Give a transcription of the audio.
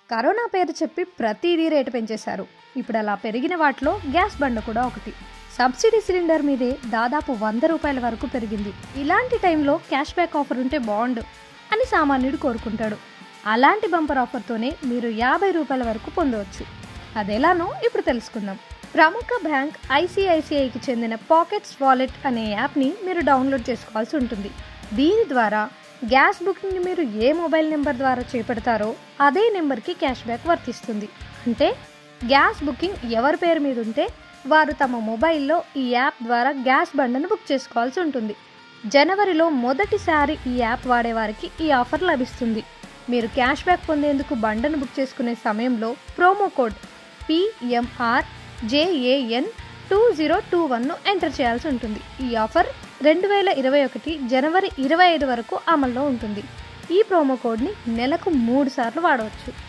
corona పేరు చెప్పి ప్రతిదీ రేటు పెంచేశారు ఇప్పుడు అలా పెరిగిన వాటిలో గ్యాస్ బండ కూడా ఒకటి సబ్సిడీ సిలిండర్ మీదే దాదాపు వంద రూపాయల వరకు పెరిగింది ఇలాంటి టైంలో క్యాష్ బ్యాక్ ఆఫర్ ఉంటే బాగుండు అని సామాన్యుడు కోరుకుంటాడు అలాంటి బంపర్ ఆఫర్తోనే మీరు యాభై రూపాయల వరకు పొందవచ్చు అదెలానో ఇప్పుడు తెలుసుకుందాం ప్రముఖ బ్యాంక్ ఐసిఐసిఐకి చెందిన పాకెట్స్ వాలెట్ అనే యాప్ని మీరు డౌన్లోడ్ చేసుకోవాల్సి ఉంటుంది దీని ద్వారా గ్యాస్ బుకింగ్ మీరు ఏ మొబైల్ నెంబర్ ద్వారా చేపడతారో అదే నెంబర్కి క్యాష్ బ్యాక్ వర్తిస్తుంది అంటే గ్యాస్ బుకింగ్ ఎవరి పేరు మీద ఉంటే వారు తమ మొబైల్లో ఈ యాప్ ద్వారా గ్యాస్ బండను బుక్ చేసుకోవాల్సి ఉంటుంది జనవరిలో మొదటిసారి ఈ యాప్ వాడేవారికి ఈ ఆఫర్ లభిస్తుంది మీరు క్యాష్ బ్యాక్ పొందేందుకు బండను బుక్ చేసుకునే సమయంలో promo code PMR JAN two zero two one enter చేయాల్సి ఉంటుంది ఈ ఆఫర్ రెండు వేల ఇరవై ఒకటి జనవరి ఇరవై ఐదు వరకు అమల్లో ఉంటుంది ఈ ప్రోమో కోడ్ని నెలకు మూడు సార్లు వాడవచ్చు